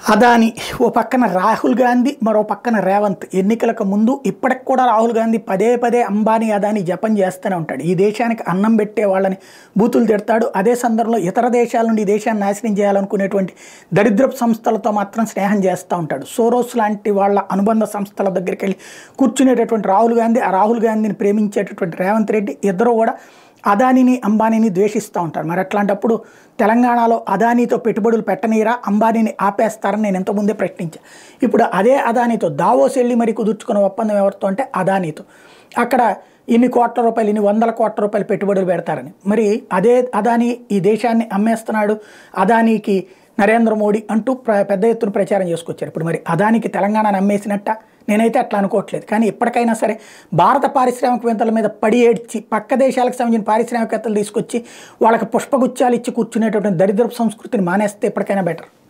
అదాని ఓ పక్కన రాహుల్ గాంధీ మరో పక్కన రేవంత్ ఎన్నికలకు ముందు ఇప్పటికి కూడా రాహుల్ గాంధీ పదే పదే అంబానీ అదాని జపం చేస్తూనే ఉంటాడు ఈ దేశానికి అన్నం పెట్టే వాళ్ళని బూతులు తిడతాడు అదే సందర్భంలో ఇతర దేశాల నుండి ఈ దేశాన్ని నాశనం చేయాలనుకునేటువంటి దరిద్రపు సంస్థలతో మాత్రం స్నేహం చేస్తూ ఉంటాడు సోరోస్ లాంటి వాళ్ళ అనుబంధ సంస్థల దగ్గరికి వెళ్ళి కూర్చునేటటువంటి రాహుల్ గాంధీ ఆ రాహుల్ గాంధీని ప్రేమించేటటువంటి రేవంత్ రెడ్డి ఇద్దరు కూడా అదానిని అంబానీని ద్వేషిస్తూ ఉంటారు మరి అట్లాంటప్పుడు తెలంగాణలో అదానీతో పెట్టుబడులు పెట్టనీరా అంబానీని ఆపేస్తారని నేను ఎంతోముందే ప్రశ్నించాను ఇప్పుడు అదే అదానీతో దావోస్ వెళ్ళి మరి కుదుర్చుకున్న ఒప్పందం ఎవరితో అంటే అదానీతో అక్కడ ఇన్ని కోట్ల రూపాయలు ఇన్ని వందల కోట్ల రూపాయలు పెట్టుబడులు పెడతారని మరి అదే అదానీ ఈ దేశాన్ని అమ్మేస్తున్నాడు అదానీకి నరేంద్ర మోడీ అంటూ ప్ర పెద్ద ఎత్తున ప్రచారం చేసుకొచ్చారు ఇప్పుడు మరి అదానికి తెలంగాణను అమ్మేసినట్ట నేనైతే అట్లా అనుకోవట్లేదు కానీ ఎప్పటికైనా సరే భారత పారిశ్రామికవేత్తల మీద పడి ఏడ్చి పక్క దేశాలకు సంబంధించిన పారిశ్రామికవేత్తలు తీసుకొచ్చి వాళ్ళకి పుష్పగుచ్చాలు ఇచ్చి కూర్చునేటటువంటి దరిద్రపు సంస్కృతిని మానేస్తే ఎప్పటికైనా బెటర్